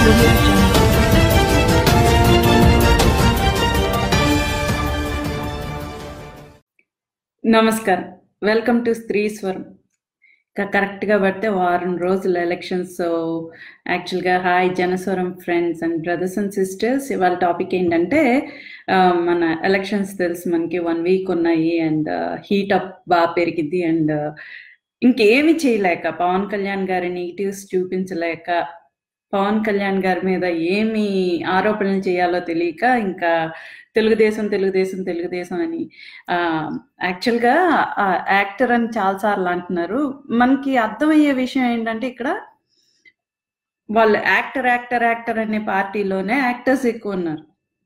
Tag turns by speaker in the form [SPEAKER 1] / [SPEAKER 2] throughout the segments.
[SPEAKER 1] audio jungle.
[SPEAKER 2] నమస్కారం welcome to Stree Swaram ఇంకా కరెక్ట్గా పడితే వారం రోజులు ఎలక్షన్స్ సో యాక్చువల్గా hi Janaswaram friends and brothers and sisters ఇవాళ టాపిక్ ఏంటంటే ఆ, మన ఎలక్షన్స్ తెలుసు మనకి వన్ వీక్ ఉన్నాయి అండ్ హీట్ అప్ బాగా పెరిగింది అండ్ ఇంకేమి చేయలేక పవన్ కళ్యాణ్ గారి నెగిటివ్స్ చూపించలేక పవన్ కళ్యాణ్ గారి మీద ఏమి ఆరోపణలు చేయాలో తెలియక ఇంకా తెలుగుదేశం తెలుగుదేశం తెలుగుదేశం అని ఆ, యాక్చువల్గా ఆ యాక్టర్ అని చాలాసార్లు అంటున్నారు మనకి అర్థమయ్యే విషయం ఏంటంటే ఇక్కడ వాళ్ళు యాక్టర్ యాక్టర్ యాక్టర్ అనే పార్టీలోనే యాక్టర్స్ ఎక్కువ ఉన్నారు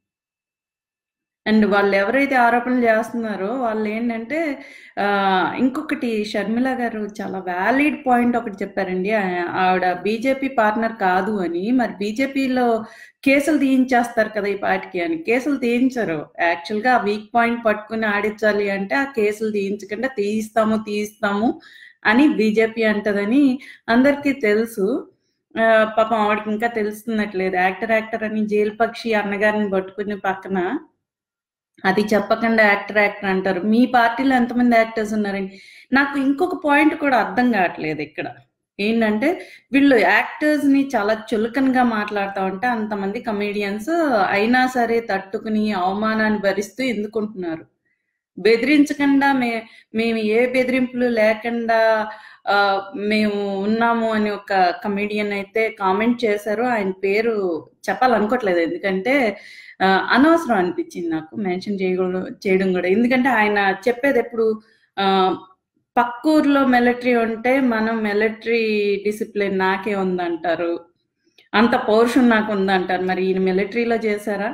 [SPEAKER 2] అండ్ వాళ్ళు ఎవరైతే ఆరోపణలు చేస్తున్నారో వాళ్ళు ఏంటంటే ఆ, ఇంకొకటి షర్మిల గారు చాలా వ్యాలిడ్ పాయింట్ ఒకటి చెప్పారండి ఆ- ఆవిడ బీజేపీ పార్ట్నర్ కాదు అని మరి బీజేపీలో కేసులు తీయించేస్తారు కదా ఈ పార్టీకి అని కేసులు తీయించరు యాక్చువల్గా ఆ వీక్ పాయింట్ పట్టుకుని ఆడించాలి అంటే ఆ కేసులు తీయించకుండా తీయిస్తాము తీయిస్తాము అని బీజేపీ అంటదని అందరికీ తెలుసు ఆ, పాపం ఆవిడకి ఇంకా తెలుస్తున్నట్లేదు యాక్టర్ యాక్టర్ అని జైలు పక్షి అన్నగారిని పట్టుకుని పక్కన అది చెప్పకుండా యాక్టర్ యాక్టర్ అంటారు మీ పార్టీలో ఎంతమంది యాక్టర్స్ ఉన్నారండి నాకు ఇంకొక పాయింట్ కూడా అర్థం కావట్లేదు ఇక్కడ ఏంటంటే వీళ్ళు యాక్టర్స్ ని చాలా చులకనగా మాట్లాడుతూ ఉంటే అంతమంది కమేడియన్స్ అయినా సరే తట్టుకుని అవమానాన్ని భరిస్తూ ఎందుకుంటున్నారు బెదిరించకుండా మే మేము ఏ బెదిరింపులు లేకుండా ఆ, మేము ఉన్నాము అని ఒక కమేడియన్ అయితే కామెంట్ చేశారు ఆయన పేరు చెప్పాలనుకోవట్లేదు ఎందుకంటే ఆ, అనవసరం అనిపించింది నాకు మెన్షన్ చేయడం చేయడం కూడా ఎందుకంటే ఆయన చెప్పేది ఎప్పుడు ఆ, పక్కూర్లో మిలిటరీ ఉంటే మనం మిలిటరీ డిసిప్లిన్ నాకే ఉందంటారు అంత పౌరుషం నాకు ఉందంటారు మరి ఈయన మిలిటరీలో చేశారా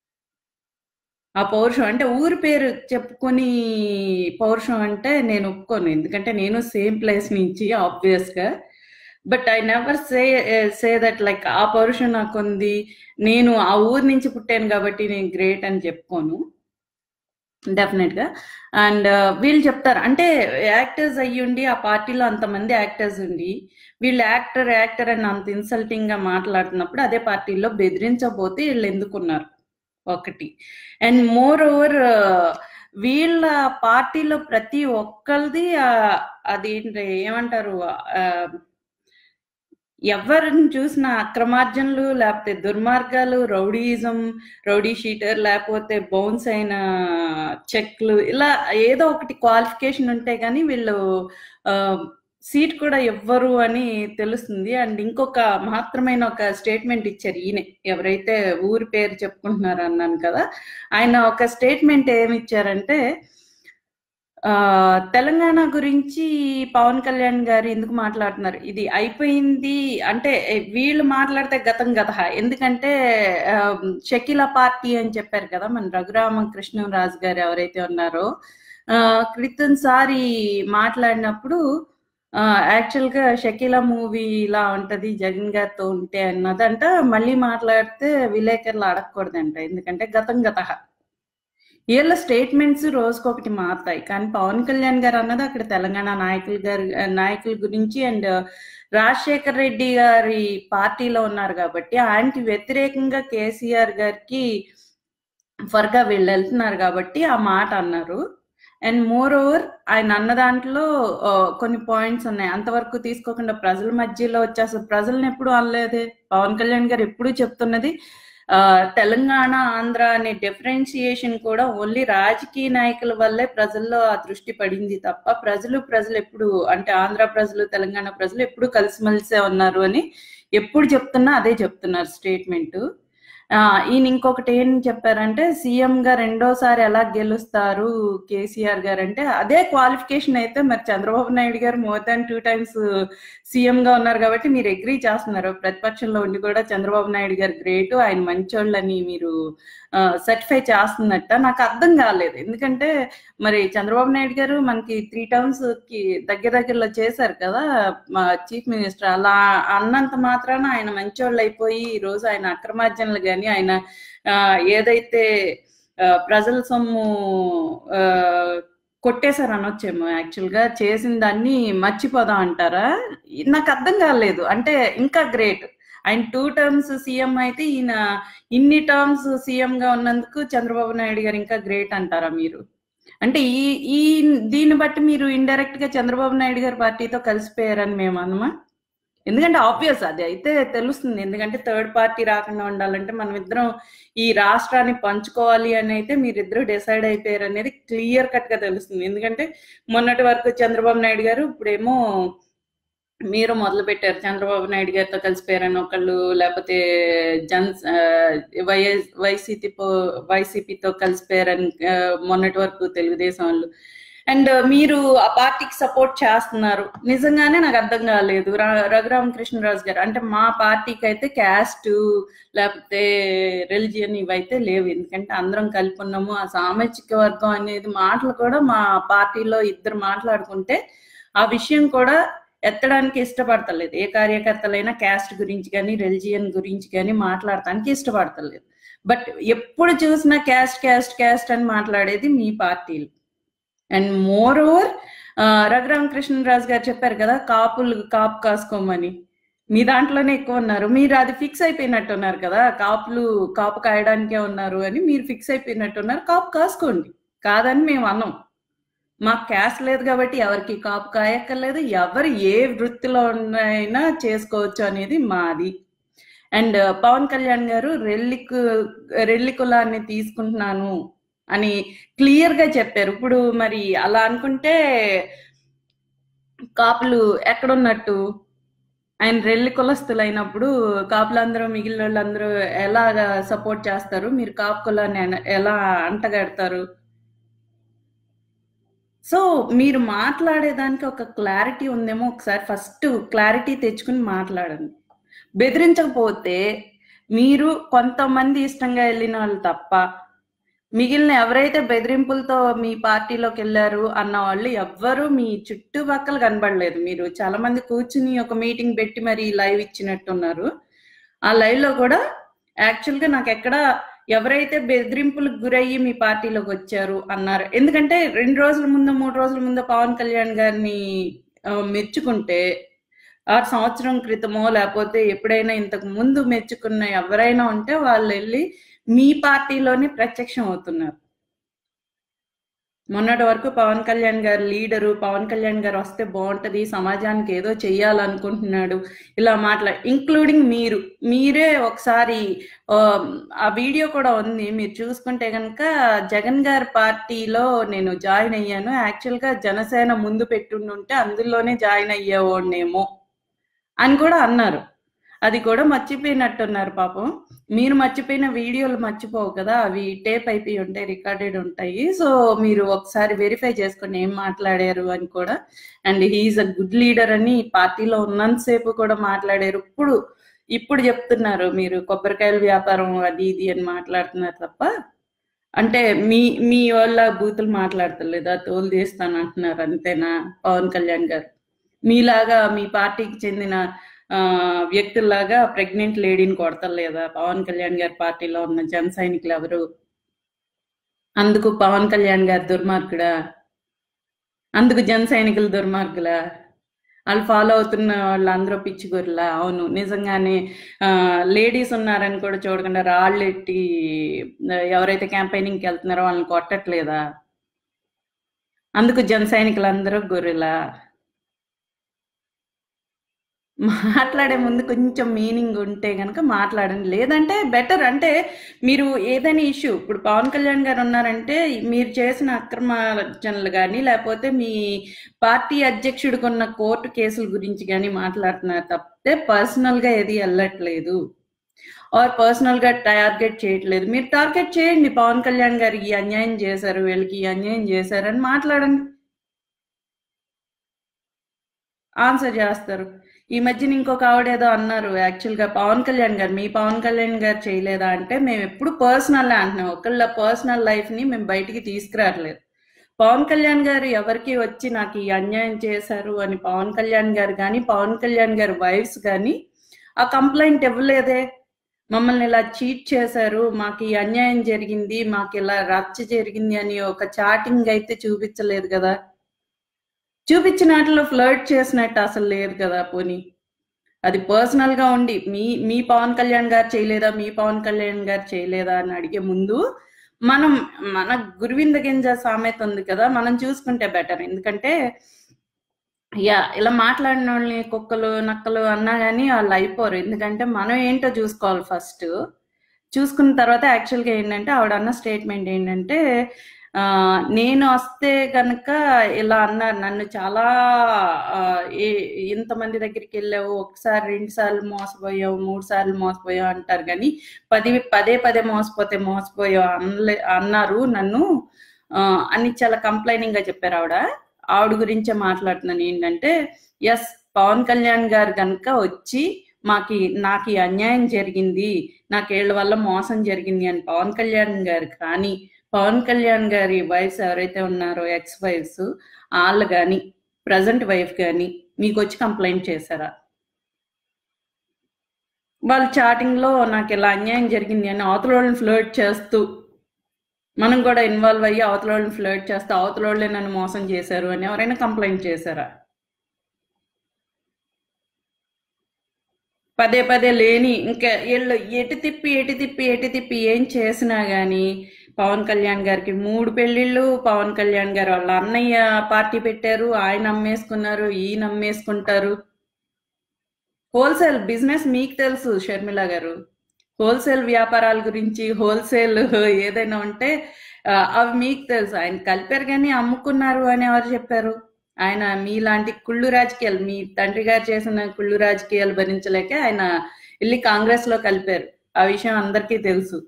[SPEAKER 2] ఆ పౌరుషం అంటే ఊరి పేరు చెప్పుకొని పౌరుషం అంటే నేను ఒప్పుకోను ఎందుకంటే నేను సేమ్ ప్లేస్ నుంచి ఆబ్వియస్ గా but I never say say that like ఆ పౌరుషం నాకు ఉంది నేను ఆ ఊరు నుంచి పుట్టాను కాబట్టి నేను గ్రేట్ అని చెప్పుకోను డెఫినెట్ గా అండ్ వీళ్ళు చెప్తారు అంటే యాక్టర్స్ అయ్యుండి ఆ పార్టీలో అంతమంది యాక్టర్స్ ఉండి వీళ్ళు యాక్టర్ యాక్టర్ అని అంత ఇన్సల్టింగ్ గా మాట్లాడుతున్నప్పుడు అదే పార్టీలో బెదిరించబోతే వీళ్ళు ఎందుకున్నారు ఒకటి అండ్ మోర్ ఓవర్ వీళ్ళ పార్టీలో ప్రతి ఒక్కరిది అదేంటి ఏమంటారు ఆ, ఎవరిని చూసినా అక్రమార్జనలు లేకపోతే దుర్మార్గాలు రౌడీయిజం రౌడీ షీటర్ లేకపోతే బౌన్స్ అయిన చెక్లు ఇలా ఏదో ఒకటి క్వాలిఫికేషన్ ఉంటే కానీ వీళ్ళు ఆ, సీట్ కూడా ఇవ్వరు అని తెలుస్తుంది అండ్ ఇంకొక మహత్తరమైన ఒక స్టేట్మెంట్ ఇచ్చారు ఈయన ఎవరైతే ఊరి పేరు చెప్పుకుంటున్నారు అన్నాను కదా ఆయన ఒక స్టేట్మెంట్ ఏమి ఇచ్చారంటే ఆ తెలంగాణ గురించి పవన్ కళ్యాణ్ గారు ఎందుకు మాట్లాడుతున్నారు ఇది అయిపోయింది అంటే ఏ, వీళ్ళు మాట్లాడితే గతం గత ఎందుకంటే ఆ, షకీలా పార్టీ అని చెప్పారు కదా మన రఘురామ కృష్ణరాజు గారు ఎవరైతే ఉన్నారో ఆ, క్రితంసారి మాట్లాడినప్పుడు ఆ, యాక్చువల్ గా షకీలా మూవీ ఇలా ఉంటది జగన్ గారితో ఉంటే అన్నదంట మళ్ళీ మాట్లాడితే విలేకరులు అడగకూడదంట ఎందుకంటే గతం గత వీళ్ళ స్టేట్మెంట్స్ రోజుకొకటి మారుతాయి కానీ పవన్ కళ్యాణ్ గారు అన్నది అక్కడ తెలంగాణ నాయకుల గారి నాయకుల గురించి అండ్ రాజశేఖర్ రెడ్డి గారి పార్టీలో ఉన్నారు కాబట్టి ఆయనకి వ్యతిరేకంగా కేసీఆర్ గారికి ఫర్గా వీళ్ళు వెళ్తున్నారు కాబట్టి ఆ మాట అన్నారు అండ్ మోర్ ఓవర్ ఆయన అన్న దాంట్లో ఆ, కొన్ని పాయింట్స్ ఉన్నాయి అంతవరకు తీసుకోకుండా ప్రజల మధ్యలో వచ్చి అసలు ప్రజల్ని ఎప్పుడు అనలేదే పవన్ కళ్యాణ్ గారు ఎప్పుడు చెప్తున్నది ఆ, తెలంగాణ ఆంధ్ర అనే డిఫరెన్షియేషన్ కూడా ఓన్లీ రాజకీయ నాయకుల వల్లే ప్రజల్లో ఆ దృష్టి పడింది తప్ప ప్రజలు ప్రజలు ఎప్పుడు అంటే ఆంధ్ర ప్రజలు తెలంగాణ ప్రజలు ఎప్పుడు కలిసిమెలిసే ఉన్నారు అని ఎప్పుడు చెప్తున్నా అదే చెప్తున్నారు స్టేట్మెంట్ ఈయన ఇంకొకటి ఏం చెప్పారంటే సీఎం గా రెండోసారి ఎలా గెలుస్తారు కేసీఆర్ గారు అంటే అదే క్వాలిఫికేషన్ అయితే మరి Chandrababu Naidu garu more than two times CM గా ఉన్నారు కాబట్టి మీరు అగ్రీ చేస్తున్నారు ప్రతిపక్షంలో ఉండి కూడా చంద్రబాబు నాయుడు గారు గ్రేట్ ఆయన మంచోళ్ళని మీరు సర్టిఫై చేస్తున్నట్ట నాకు అర్థం కాలేదు ఎందుకంటే మరి చంద్రబాబు నాయుడు గారు మనకి త్రీ టర్మ్స్ కి దగ్గర దగ్గరలో చేశారు కదా మా చీఫ్ మినిస్టర్ అలా అన్నంత మాత్రాన ఆయన మంచోళ్ళు అయిపోయి ఈ రోజు ఆయన అక్రమార్జనలు కానీ ఆయన ఆ, ఏదైతే ఆ, ప్రజల సొమ్ము ఆ, కొట్టేశారు అనొచ్చేమో యాక్చువల్ గా చేసిన దాన్ని మర్చిపోదాం అంటారా నాకు అర్థం కాలేదు అంటే ఇంకా గ్రేట్ ఆయన టూ టర్మ్స్ సీఎం అయితే ఈయన ఇన్ని టర్మ్స్ సీఎం గా ఉన్నందుకు చంద్రబాబు నాయుడు గారు ఇంకా గ్రేట్ అంటారా మీరు అంటే ఈ ఈ దీన్ని బట్టి మీరు ఇండైరెక్ట్ గా చంద్రబాబు నాయుడు గారి పార్టీతో కలిసిపోయారని మేము అన్నమా ఎందుకంటే ఆబ్వియస్ అది అయితే తెలుస్తుంది ఎందుకంటే థర్డ్ పార్టీ రాకుండా ఉండాలంటే మనం ఇద్దరం ఈ రాష్ట్రాన్ని పంచుకోవాలి అని అయితే మీరిద్దరు డిసైడ్ అయిపోయారు అనేది క్లియర్ కట్ గా తెలుస్తుంది ఎందుకంటే మొన్నటి వరకు చంద్రబాబు నాయుడు గారు ఇప్పుడేమో మీరు మొదలు పెట్టారు చంద్రబాబు నాయుడు గారితో కలిసిపోయారని ఒకళ్ళు లేకపోతే జన్ వైఎస్ వైసీపీ వైసీపీతో కలిసిపోయారని ఆ, మొన్నటి వరకు తెలుగుదేశం వాళ్ళు అండ్ మీరు ఆ పార్టీకి సపోర్ట్ చేస్తున్నారు నిజంగానే నాకు అర్థం కాలేదు రా- రఘురామకృష్ణరాజు గారు అంటే మా పార్టీకి అయితే క్యాస్ట్ లేకపోతే రిలిజియన్ ఇవైతే లేవు ఎందుకంటే అందరం కలిపి ఉన్నాము ఆ సామాజిక వర్గం అనేది మాటలు కూడా మా పార్టీలో ఇద్దరు మాట్లాడుకుంటే ఆ విషయం కూడా ఎత్తడానికి ఇష్టపడతలేదు ఏ కార్యకర్తలైనా క్యాస్ట్ గురించి కానీ రిలిజియన్ గురించి కానీ మాట్లాడటానికి ఇష్టపడతలేదు బట్ ఎప్పుడు చూసినా క్యాస్ట్ క్యాస్ట్ క్యాస్ట్ అని మాట్లాడేది మీ పార్టీలు అండ్ మోర్ ఓవర్ రఘురామకృష్ణరాజు గారు చెప్పారు కదా కాపులు కాపు కాసుకోమని మీ దాంట్లోనే ఎక్కువ ఉన్నారు మీరు అది ఫిక్స్ అయిపోయినట్టు ఉన్నారు కదా కాపులు కాపు కాయడానికే ఉన్నారు అని మీరు ఫిక్స్ అయిపోయినట్టు ఉన్నారు కాపు కాసుకోండి కాదని మేము అన్నాం మాకు క్యాస్ట్ లేదు కాబట్టి ఎవరికి కాపు కాయక్కర్లేదు ఎవరు ఏ వృత్తిలో అయినా చేసుకోవచ్చు అనేది మాది అండ్ పవన్ కళ్యాణ్ గారు రెల్లికు రెల్లి కులాన్ని తీసుకుంటున్నాను అని క్లియర్ గా చెప్పారు ఇప్పుడు మరి అలా అనుకుంటే కాపులు ఎక్కడున్నట్టు ఆయన రెల్లి కులస్తులు అయినప్పుడు కాపులందరూ మిగిలిన వాళ్ళందరూ ఎలాగా సపోర్ట్ చేస్తారు మీరు కాపు కులాన్ని ఎన- ఎలా అంటగడతారు సో మీరు మాట్లాడేదానికి ఒక క్లారిటీ ఉందేమో ఒకసారి ఫస్ట్ క్లారిటీ తెచ్చుకుని మాట్లాడండి బెదిరించకపోతే మీరు కొంతమంది ఇష్టంగా వెళ్ళిన వాళ్ళు తప్ప మిగిలిన ఎవరైతే బెదిరింపులతో మీ పార్టీలోకి వెళ్ళారు అన్న వాళ్ళు ఎవ్వరూ మీ చుట్టుపక్కల కనబడలేదు మీరు చాలా మంది కూర్చుని ఒక మీటింగ్ పెట్టి మరి లైవ్ ఇచ్చినట్టున్నారు ఆ లైవ్ లో కూడా యాక్చువల్ గా నాకు ఎక్కడ ఎవరైతే బెదిరింపులకు గురయ్యి మీ పార్టీలోకి వచ్చారు అన్నారు ఎందుకంటే రెండు రోజుల ముందు మూడు రోజుల ముందు పవన్ కళ్యాణ్ గారిని ఆ, మెచ్చుకుంటే ఆరు సంవత్సరం క్రితమో లేకపోతే ఎప్పుడైనా ఇంతకు ముందు మెచ్చుకున్న ఎవరైనా ఉంటే వాళ్ళు వెళ్ళి మీ పార్టీలోనే ప్రత్యక్షం అవుతున్నారు మొన్నటి వరకు పవన్ కళ్యాణ్ గారు లీడరు పవన్ కళ్యాణ్ గారు వస్తే బాగుంటది సమాజానికి ఏదో చెయ్యాలనుకుంటున్నాడు ఇలా మాట్లా ఇంక్లూడింగ్ మీరు మీరే ఒకసారి ఆ, ఆ వీడియో కూడా ఉంది మీరు చూసుకుంటే కనుక జగన్ గారి పార్టీలో నేను జాయిన్ అయ్యాను యాక్చువల్ గా జనసేన ముందు పెట్టుండుంటే అందులోనే జాయిన్ అయ్యేవాడినేమో అని కూడా అన్నారు అది కూడా మర్చిపోయినట్టున్నారు పాపం మీరు మర్చిపోయిన వీడియోలు మర్చిపోవు కదా అవి టేప్ అయిపోయి ఉంటాయి రికార్డెడ్ ఉంటాయి సో మీరు ఒకసారి వెరిఫై చేసుకొని ఏం మాట్లాడారు అని కూడా and he is a good leader అని పార్టీలో ఉన్నంతసేపు కూడా మాట్లాడారు ఇప్పుడు ఇప్పుడు చెప్తున్నారు మీరు కొబ్బరికాయల వ్యాపారం అది ఇది అని మాట్లాడుతున్నారు తప్ప అంటే మీ మీ వాళ్ళ బూతులు మాట్లాడతలేదా తోలు తీస్తాను అంటున్నారు అంతేనా పవన్ కళ్యాణ్ గారు మీలాగా మీ పార్టీకి చెందిన ఆ, వ్యక్తుల్లాగా ప్రెగ్నెంట్ లేడీని కొడతలేదా పవన్ కళ్యాణ్ గారి పార్టీలో ఉన్న జన సైనికులు ఎవరు అందుకు పవన్ కళ్యాణ్ గారి దుర్మార్గుడా అందుకు జన సైనికులు దుర్మార్గులా వాళ్ళు ఫాలో అవుతున్న వాళ్ళందరూ పిచ్చిగొర్రెలా అవును నిజంగానే లేడీస్ ఉన్నారని కూడా చూడకుండా రాళ్ళెట్టి ఆ, ఎవరైతే క్యాంపెయినింగ్కి వెళ్తున్నారో వాళ్ళని కొట్టట్లేదా అందుకు జన సైనికులందరూ గొర్రెలా మాట్లాడే ముందు కొంచెం మీనింగ్ ఉంటే కనుక మాట్లాడండి లేదంటే బెటర్ అంటే మీరు ఏదైనా ఇష్యూ ఇప్పుడు పవన్ కళ్యాణ్ గారు ఉన్నారంటే మీరు చేసిన అక్రమార్జనలు కానీ లేకపోతే మీ పార్టీ అధ్యక్షుడికి ఉన్న కోర్టు కేసుల గురించి కానీ మాట్లాడుతున్నారు తప్పితే పర్సనల్ గా ఏది వెళ్ళట్లేదు ఆర్ పర్సనల్ గా టార్గెట్ చేయట్లేదు మీరు టార్గెట్ చేయండి పవన్ కళ్యాణ్ గారికి ఈ అన్యాయం చేశారు వీళ్ళకి ఈ అన్యాయం చేశారు అని మాట్లాడండి ఆన్సర్ చేస్తారు ఈ మధ్యన ఇంకొక ఆవిడ ఏదో అన్నారు యాక్చువల్ గా పవన్ కళ్యాణ్ గారు మీ పవన్ కళ్యాణ్ గారు చేయలేదా అంటే మేము ఎప్పుడు పర్సనల్ అంటున్నాం ఒకళ్ళ పర్సనల్ లైఫ్ ని మేము బయటికి తీసుకురావట్లేదు పవన్ కళ్యాణ్ గారు ఎవరికి వచ్చి నాకు ఈ అన్యాయం చేశారు అని పవన్ కళ్యాణ్ గారు కానీ పవన్ కళ్యాణ్ గారి వైఫ్స్ కానీ ఆ కంప్లైంట్ ఇవ్వలేదే మమ్మల్ని ఇలా చీట్ చేశారు మాకు ఈ అన్యాయం జరిగింది మాకు ఇలా రచ్చ జరిగింది అని ఒక చాటింగ్ అయితే చూపించలేదు కదా చూపించినట్లు ఫ్లర్ట్ చేసినట్టు అసలు లేదు కదా పోనీ అది పర్సనల్ గా ఉండి మీ మీ పవన్ కళ్యాణ్ గారు చేయలేదా మీ పవన్ కళ్యాణ్ గారు చేయలేదా అని అడిగే ముందు మనం మన గురువింద గింజ సామెత ఉంది కదా మనం చూసుకుంటే బెటర్ ఎందుకంటే యా ఇలా మాట్లాడిన వాళ్ళని కుక్కలు నక్కలు అన్నా కానీ వాళ్ళు అయిపోరు ఎందుకంటే మనం ఏంటో చూసుకోవాలి ఫస్ట్ చూసుకున్న తర్వాత యాక్చువల్గా ఏంటంటే ఆవిడ అన్న స్టేట్మెంట్ ఏంటంటే ఆ, నేను వస్తే కనుక ఇలా అన్నారు నన్ను చాలా ఆ, ఏ- ఇంతమంది దగ్గరికి వెళ్ళావు ఒకసారి రెండు సార్లు మోసపోయావు మూడు సార్లు మోసపోయావు అంటారు కానీ పది పదే పదే మోసపోతే మోసపోయావు అనలే అన్నారు నన్ను ఆ, అని చాలా కంప్లైనింగ్ గా చెప్పారు ఆవిడ ఆవిడ గురించే మాట్లాడుతున్నాను ఏంటంటే ఎస్ పవన్ కళ్యాణ్ గారు కనుక వచ్చి మాకి నాకు ఈ అన్యాయం జరిగింది నాకు వీళ్ళ వల్ల మోసం జరిగింది అని పవన్ కళ్యాణ్ గారు కానీ పవన్ కళ్యాణ్ గారి వైఫ్స్ ఎవరైతే ఉన్నారో ఎక్స్ వైఫ్స్ వాళ్ళు కానీ ప్రజెంట్ వైఫ్ కానీ మీకు వచ్చి కంప్లైంట్ చేశారా వాళ్ళు చాటింగ్ లో నాకు ఇలా అన్యాయం జరిగింది అని అవతల వాళ్ళని ఫ్లర్ట్ చేస్తూ మనం కూడా ఇన్వాల్వ్ అయ్యి అవతల వాళ్ళని ఫ్లర్ట్ చేస్తూ అవతల వాళ్ళే నన్ను మోసం చేశారు అని ఎవరైనా కంప్లైంట్ చేశారా పదే పదే లేని ఇంకా వీళ్ళు ఎటు తిప్పి ఎటు తిప్పి ఎటు తిప్పి ఏం చేసినా గానీ పవన్ కళ్యాణ్ గారికి మూడు పెళ్లిళ్ళు పవన్ కళ్యాణ్ గారు వాళ్ళ అన్నయ్య పార్టీ పెట్టారు ఆయన అమ్మేసుకున్నారు ఈయన అమ్మేసుకుంటారు హోల్సేల్ బిజినెస్ మీకు తెలుసు షర్మిల గారు హోల్సేల్ వ్యాపారాల గురించి హోల్సేల్ ఏదైనా ఉంటే ఆ, అవి మీకు తెలుసు ఆయన కలిపారు కానీ అమ్ముకున్నారు అని ఎవరు చెప్పారు ఆయన మీలాంటి కుళ్ళు రాజకీయాలు మీ తండ్రి గారు చేసిన కుళ్ళు రాజకీయాలు భరించలేక ఆయన వెళ్ళి కాంగ్రెస్ లో కలిపారు ఆ విషయం అందరికీ తెలుసు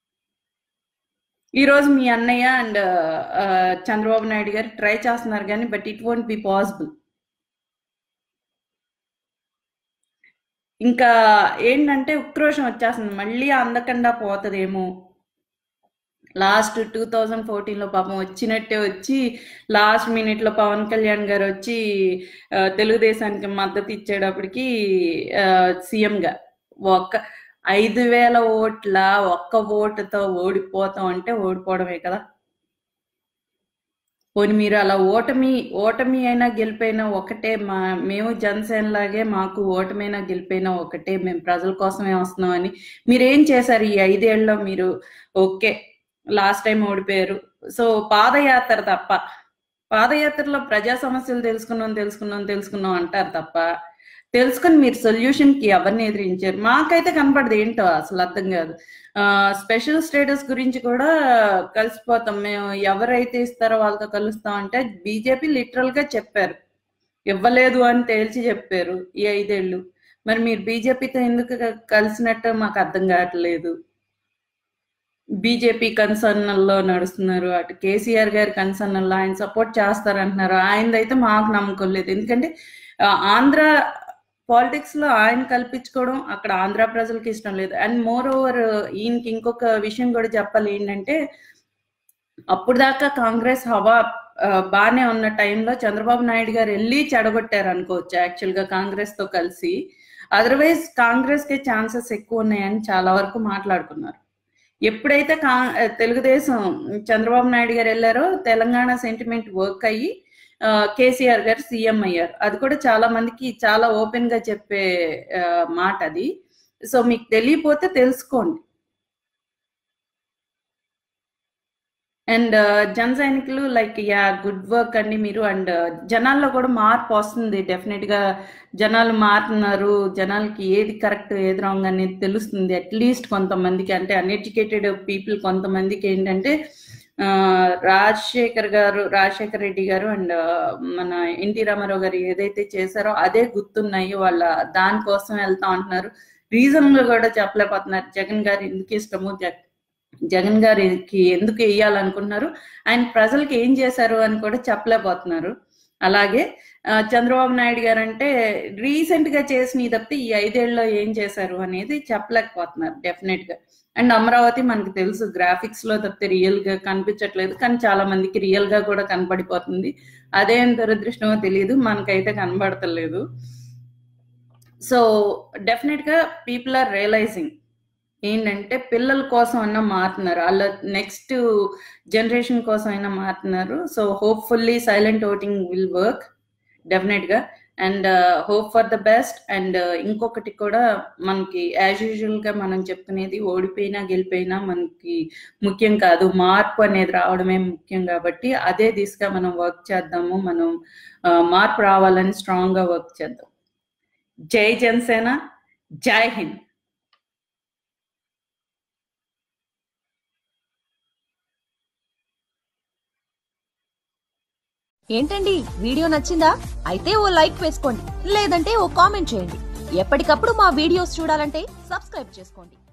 [SPEAKER 2] ఈ రోజు మీ అన్నయ్య అండ్ చంద్రబాబు నాయుడు గారు ట్రై చేస్తున్నారు కానీ but it won't be possible ఇంకా ఏంటంటే ఉక్రోషం వచ్చేస్తుంది మళ్ళీ అందకుండా పోతదేమో లాస్ట్ టూ థౌజండ్ ఫోర్టీన్ లో పాపం వచ్చినట్టే వచ్చి లాస్ట్ మినిట్ లో పవన్ కళ్యాణ్ గారు వచ్చి ఆ, తెలుగుదేశానికి మద్దతు ఇచ్చేటప్పటికి సీఎం గా ఒక్క ఐదు వేల ఓట్ల ఒక్క ఓటుతో ఓడిపోతాం అంటే ఓడిపోవడమే కదా పోనీ మీరు అలా ఓటమి ఓటమి అయినా గెలిపోయినా ఒకటే మా మేము జనసేన లాగే మాకు ఓటమైనా గెలిపోయినా ఒకటే మేము ప్రజల కోసమే వస్తున్నామని మీరేం చేశారు ఈ ఐదేళ్లలో మీరు ఓకే లాస్ట్ టైం ఓడిపోయారు సో పాదయాత్ర తప్ప పాదయాత్రలో ప్రజా సమస్యలు తెలుసుకున్నాం తెలుసుకున్నాం తెలుసుకున్నాం అంటారు తప్ప తెలుసుకుని మీరు సొల్యూషన్ కి ఎవరిని ఎదిరించారు మాకైతే కనపడదు ఏంటో అసలు అర్థం కాదు స్పెషల్ స్టేటస్ గురించి కూడా కలిసిపోతాం మేము ఎవరైతే ఇస్తారో వాళ్ళతో కలుస్తాం అంటే బీజేపీ లిటరల్ గా చెప్పారు ఇవ్వలేదు అని తేల్చి చెప్పారు ఈ ఐదేళ్లు మరి మీరు బీజేపీతో ఎందుకు క- కలిసినట్టు మాకు అర్థం కావట్లేదు బీజేపీ కన్సర్న్లో నడుస్తున్నారు అటు కేసీఆర్ గారి కన్సర్న్లో ఆయన సపోర్ట్ చేస్తారంటున్నారు ఆయనదైతే మాకు నమ్మకం లేదు ఎందుకంటే ఆ, ఆంధ్ర పాలిటిక్స్ లో ఆయన కల్పించుకోవడం అక్కడ ఆంధ్ర ప్రజలకు ఇష్టం లేదు అండ్ మోర్ ఓవర్ ఈయనకి ఇంకొక విషయం కూడా చెప్పాలి ఏంటంటే అప్పుడు దాకా కాంగ్రెస్ హవా ఆ, బానే ఉన్న టైంలో చంద్రబాబు నాయుడు గారు వెళ్ళి చెడగొట్టారు అనుకోవచ్చు యాక్చువల్ గా కాంగ్రెస్ తో కలిసి అదర్వైజ్ కాంగ్రెస్ కి ఛాన్సెస్ ఎక్కువ ఉన్నాయని చాలా వరకు మాట్లాడుకున్నారు ఎప్పుడైతే కా తెలుగుదేశం చంద్రబాబు నాయుడు గారు వెళ్ళారో తెలంగాణ సెంటిమెంట్ వర్క్ అయ్యి ఆ, కేసీఆర్ గారు సీఎం అయ్యారు అది కూడా చాలా మందికి చాలా ఓపెన్ గా చెప్పే ఆ, మాట అది సో మీకు తెలియపోతే తెలుసుకోండి అండ్ జన సైనికులు లైక్ యా గుడ్ వర్క్ అండి మీరు అండ్ జనాల్లో కూడా మార్పు వస్తుంది డెఫినెట్ గా జనాలు మారుతున్నారు జనాలకి ఏది కరెక్ట్ ఏది రాంగ్ అనేది తెలుస్తుంది అట్లీస్ట్ కొంతమందికి అంటే అన్ఎడ్యుకేటెడ్ పీపుల్ కొంతమందికి ఏంటంటే ఆ, రాజశేఖర్ గారు రాజశేఖర్ రెడ్డి గారు అండ్ మన ఎన్టీ రామారావు గారు ఏదైతే చేశారో అదే గుర్తున్నాయి వాళ్ళ దానికోసం వెళ్తా ఉంటున్నారు రీజన్లు కూడా చెప్పలేకపోతున్నారు జగన్ గారు ఎందుకు ఇష్టము జగ- జగన్ గారికి ఎందుకు వేయాలనుకుంటున్నారు ఆయన ప్రజలకు ఏం చేశారు అని కూడా చెప్పలేకపోతున్నారు అలాగే ఆ, చంద్రబాబు నాయుడు గారు అంటే రీసెంట్ గా చేసిన తప్పితే ఈ ఐదేళ్లలో ఏం చేశారు అనేది చెప్పలేకపోతున్నారు డెఫినెట్ గా అండ్ అమరావతి మనకు తెలుసు గ్రాఫిక్స్ లో తప్పితే రియల్ గా కనిపించట్లేదు కానీ చాలా మందికి రియల్ గా కూడా కనపడిపోతుంది అదేం దురదృష్టమో తెలియదు మనకైతే కనబడతలేదు సో డెఫినెట్ గా పీపుల్ ఆర్ రియలైజింగ్ ఏంటంటే పిల్లల కోసం అన్నా మారుతున్నారు వాళ్ళ నెక్స్ట్ జనరేషన్ కోసం అయినా మారుతున్నారు so hopefully silent voting will work definite గా and hope for the best and ఇంకొకటి కూడా మనకి యాజ్ యూజువల్ గా మనం చెప్పుకునేది ఓడిపోయినా గెలిపోయినా మనకి ముఖ్యం కాదు మార్పు అనేది రావడమే ముఖ్యం కాబట్టి అదే దిశగా మనం వర్క్ చేద్దాము మనం ఆ, మార్పు రావాలని స్ట్రాంగ్ గా వర్క్ చేద్దాం జై జనసేన జై హింద్
[SPEAKER 1] ఏంటండి వీడియో నచ్చిందా అయితే ఓ లైక్ వేసుకోండి లేదంటే ఓ కామెంట్ చేయండి ఎప్పటికప్పుడు మా వీడియోస్ చూడాలంటే సబ్స్క్రైబ్ చేసుకోండి